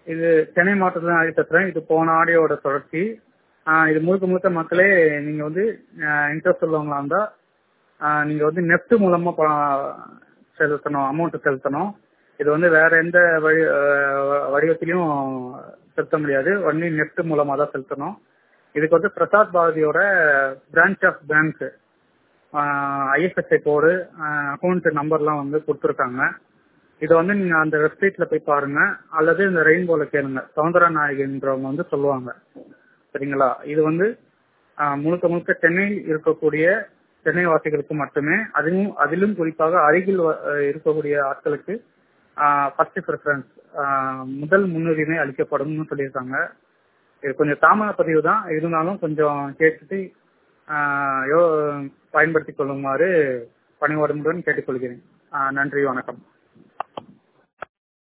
இது சென்னை மாவட்டத்தில் ஆடி தத்துறேன் இது போன ஆடியோட தொடர்ச்சி ஆஹ் இது முழுக்க முழுக்க மக்களே நீங்க வந்து இன்ட்ரெஸ்ட் உள்ளவங்களா இருந்தா ஆஹ் நீங்க வந்து நெஃப்ட் மூலமா ப- செலுத்தணும் அமௌண்ட் செலுத்தணும் இது வந்து வேற எந்த வழி ஆஹ் வடிவத்திலையும் செலுத்த முடியாது ஒன்லி நெஃப்ட் மூலமா தான் செலுத்தணும் இதுக்கு வந்து பிரசாத் பாரதியோட branch of bank IFSC code account நம்பர்லாம் வந்து கொடுத்துருக்காங்க இதை வந்து நீங்க அந்த வெப்சைட்ல போய் பாருங்க அல்லது இந்த ரெயின்போல கேளுங்க சவுந்தர நாயகன்றவங்க வந்து சொல்லுவாங்க சரிங்களா இது வந்து ஆஹ், முழுக்க முழுக்க சென்னையில் இருக்கக்கூடிய சென்னை வாசிகளுக்கு மட்டுமே அதிலும் அதிலும் குறிப்பாக அருகில் வ- அஹ் இருக்கக்கூடிய ஆட்களுக்கு ஃபர்ஸ்ட் ப்ரிஃபரன்ஸ் முதல் முன்னுரிமை அளிக்கப்படும்னு சொல்லியிருக்காங்க இது கொஞ்சம் தாமத பதிவு தான் இருந்தாலும் கொஞ்சம் கேட்டுட்டு ஆஹ், யோ பயன்படுத்திக் கொள்ளுமாறு பணிவாடுமுடன் கேட்டுக்கொள்கிறேன் ஆஹ், நன்றி வணக்கம்